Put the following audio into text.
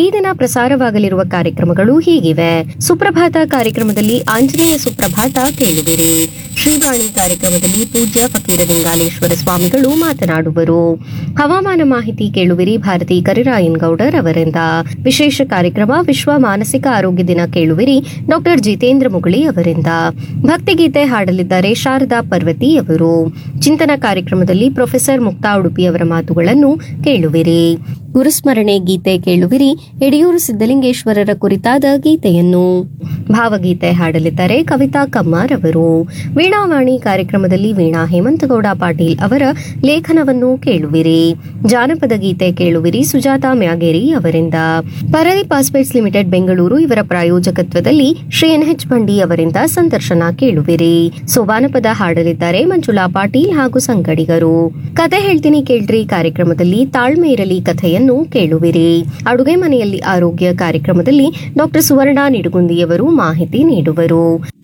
ಈ ದಿನ ಪ್ರಸಾರವಾಗಲಿರುವ ಕಾರ್ಯಕ್ರಮಗಳು ಹೀಗಿವೆ ಸುಪ್ರಭಾತ ಕಾರ್ಯಕ್ರಮದಲ್ಲಿ ಆಂಜನೇಯ ಸುಪ್ರಭಾತ ಕೇಳುವಿರಿ ಶ್ರೀವಾಣಿ ಕಾರ್ಯಕ್ರಮದಲ್ಲಿ ಪೂಜ್ಯ ಫಕೀರ ಲಿಂಗಾಲೇಶ್ವರ ಸ್ವಾಮಿಗಳು ಮಾತನಾಡುವರು ಹವಾಮಾನ ಮಾಹಿತಿ ಕೇಳುವಿರಿ ಭಾರತಿ ಕರಿರಾಯನ್ ಗೌಡರ್ ಅವರಿಂದ ವಿಶೇಷ ಕಾರ್ಯಕ್ರಮ ವಿಶ್ವ ಮಾನಸಿಕ ಆರೋಗ್ಯ ದಿನ ಕೇಳುವಿರಿ ಡಾಕ್ಟರ್ ಜಿತೇಂದ್ರ ಮುಗಳಿ ಅವರಿಂದ ಭಕ್ತಿಗೀತೆ ಹಾಡಲಿದ್ದಾರೆ ಶಾರದಾ ಪರ್ವತಿ ಅವರು ಚಿಂತನ ಕಾರ್ಯಕ್ರಮದಲ್ಲಿ ಪ್ರೊಫೆಸರ್ ಮುಕ್ತಾ ಉಡುಪಿ ಅವರ ಮಾತುಗಳನ್ನು ಕೇಳುವಿರಿ ಗುರುಸ್ಮರಣೆ ಗೀತೆ ಕೇಳುವಿರಿ ಯಡಿಯೂರು ಸಿದ್ದಲಿಂಗೇಶ್ವರರ ಕುರಿತಾದ ಗೀತೆಯನ್ನು ಭಾವಗೀತೆ ಹಾಡಲಿದ್ದಾರೆ ಕವಿತಾ ಕಮ್ಮಾರ್ ಅವರು ವೀಣಾವಾಣಿ ಕಾರ್ಯಕ್ರಮದಲ್ಲಿ ವೀಣಾ ಹೇಮಂತಗೌಡ ಪಾಟೀಲ್ ಅವರ ಲೇಖನವನ್ನು ಕೇಳುವಿರಿ ಜಾನಪದ ಗೀತೆ ಕೇಳುವಿರಿ ಸುಜಾತಾ ಮ್ಯಾಗೇರಿ ಅವರಿಂದ ಪರದಿ ಪಾಸ್ಪೇಟ್ಸ್ ಲಿಮಿಟೆಡ್ ಬೆಂಗಳೂರು ಇವರ ಪ್ರಾಯೋಜಕತ್ವದಲ್ಲಿ ಶ್ರೀ ಎನ್ಎಚ್ ಬಂಡಿ ಅವರಿಂದ ಸಂದರ್ಶನ ಕೇಳುವಿರಿ ಸೋಬಾನಪದ ಹಾಡಲಿದ್ದಾರೆ ಮಂಜುಳಾ ಪಾಟೀಲ್ ಹಾಗೂ ಸಂಗಡಿಗರು ಕತೆ ಹೇಳ್ತೀನಿ ಕೇಳ್ರಿ ಕಾರ್ಯಕ್ರಮದಲ್ಲಿ ತಾಳ್ಮೆ ಇರಲಿ ಕಥೆಯನ್ನು ಕೇಳುವಿರಿ ಅಡುಗೆ ಮನೆಯಲ್ಲಿ ಆರೋಗ್ಯ ಕಾರ್ಯಕ್ರಮದಲ್ಲಿ ಡಾಕ್ಟರ್ ಸುವರ್ಣ ನಿಡುಗುಂದಿಯವರು ಮಾಹಿತಿ ನೀಡುವರು